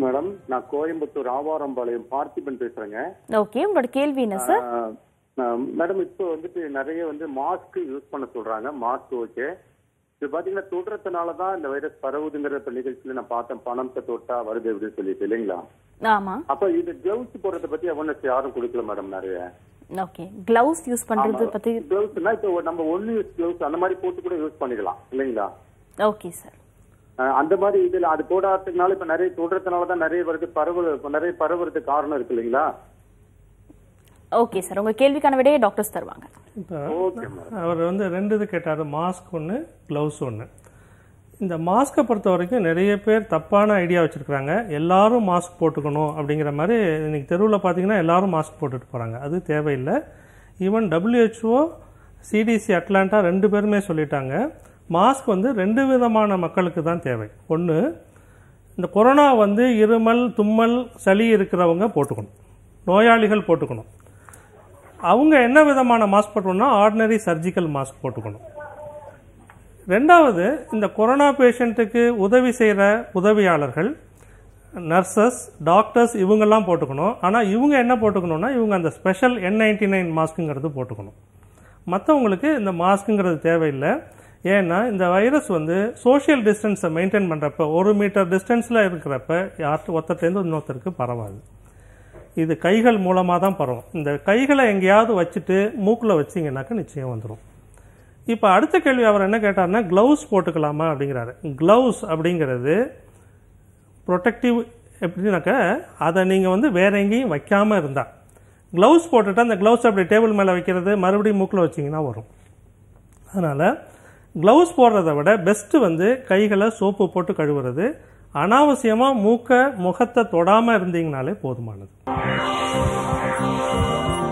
madam நான் கோயம்புத்தூர் ஆவாரம்பாளையம் பார்த்திபன் பேசுறேங்க okay உங்களோட கேள்வி என்ன சார் ஆஹ், ஆஹ், மேடம் இப்போ வந்துட்டு நிறைய வந்து மாஸ்க் யூஸ் பண்ண சொல்றாங்க மாஸ்க் ஓகே இது பாத்தீங்கன்னா தொடுறதுனால தான் இந்த வைரஸ் பரவுதுங்கிற இப்ப நிகழ்ச்சியில நான் பார்த்தேன் பணத்தை தொட்டா வருது அப்படின்னு சொல்லிட்டு இல்லைங்களா ஆமா அப்ப இது கிளவுஸ் போடுறத பத்தி அவேர்னஸ் யாரும் கொடுக்கல மேடம் நிறைய ஓகே கிளவுஸ் யூஸ் பண்றது பத்தி கிளவுஸ்னா இப்போ நம்ம ஒன் யூஸ் கிளவுஸ் அந்த மாதிரி போட்டு கூட யூஸ் பண்ணிக்கலாம் இல்லைங்களா ஓகே சார் ஆஹ், அந்த மாதிரி இதுல அது போடாததுனால இப்ப நிறைய தொடுறதுனால தான் நிறைய வருது பரவல் இப்ப நிறைய பரவுறதுக்கு காரணம் இருக்கு இல்லைங்களா ஓகே சார் உங்க கேள்விக்கான விடையை டாக்டர்ஸ் தருவாங்க இப்போ ஓகே மேடம் அவர் வந்து ரெண்டு இது கேட்டார் மாஸ்க் ஒன்று க்ளவுஸ் ஒன்று இந்த மாஸ்க்கை பொறுத்த வரைக்கும் நிறைய பேர் தப்பான ஐடியா வச்சுருக்குறாங்க எல்லாரும் மாஸ்க் போட்டுக்கணும் அப்படிங்கிற மாதிரி இன்னைக்கு தெருவில் பார்த்தீங்கன்னா எல்லாரும் மாஸ்க் போட்டுட்டு போகிறாங்க அது தேவையில்லை ஈவன் WHO சிடிசி அட்லாண்டா ரெண்டு பேருமே சொல்லிட்டாங்க மாஸ்க் வந்து ரெண்டு விதமான மக்களுக்கு தான் தேவை ஒன்று இந்த கொரோனா வந்து இருமல் தும்மல் சளி இருக்கிறவங்க போட்டுக்கணும் நோயாளிகள் போட்டுக்கணும் அவங்க என்ன விதமான மாஸ்க் போட்டுக்கணும்னா ஆர்டினரி சர்ஜிக்கல் மாஸ்க் போட்டுக்கணும் ரெண்டாவது இந்த கொரோனா பேஷண்ட்டுக்கு உதவி செய்கிற உதவியாளர்கள் நர்சஸ் டாக்டர்ஸ் இவங்கெல்லாம் போட்டுக்கணும் ஆனால் இவங்க என்ன போட்டுக்கணும்னா இவங்க அந்த ஸ்பெஷல் என் நைன்டி நைன் மாஸ்க்குங்கிறது போட்டுக்கணும் மற்றவங்களுக்கு இந்த மாஸ்க்குங்கிறது தேவையில்லை ஏன்னா இந்த வைரஸ் வந்து சோஷியல் டிஸ்டன்ஸை மெயின்டைன் பண்ணுறப்ப ஒரு மீட்டர் டிஸ்டன்ஸில் இருக்கிறப்ப யார்கிட்ட ஒருத்தர்லேருந்து இன்னொருத்தருக்கு பரவாது இது கைகள் மூலமாக தான் பரவும் இந்த கைகளை எங்கேயாவது வச்சுட்டு மூக்கில் வச்சிங்கனாக்கா நிச்சயம் வந்துடும் இப்போ அடுத்த கேள்வி அவர் என்ன கேட்டார்னா க்ளவுஸ் போட்டுக்கலாமா அப்படிங்கிறாரு க்ளவுஸ் அப்படிங்கிறது ப்ரொடெக்டிவ் எப்படின்னாக்க அதை நீங்கள் வந்து வேற எங்கேயும் வைக்காமல் இருந்தால் க்ளவுஸ் போட்டுட்டு அந்த க்ளவுஸ் அப்படி டேபிள் மேலே வைக்கிறது மறுபடியும் மூக்கில் வச்சிங்கன்னா வரும் அதனால் க்ளவுஸ் போடுறத விட பெஸ்ட்டு வந்து கைகளை சோப்பு போட்டு கழுவுறது அனாவசியமாக மூக்கை முகத்தை தொடாமல் இருந்தீங்கனாலே போதுமானது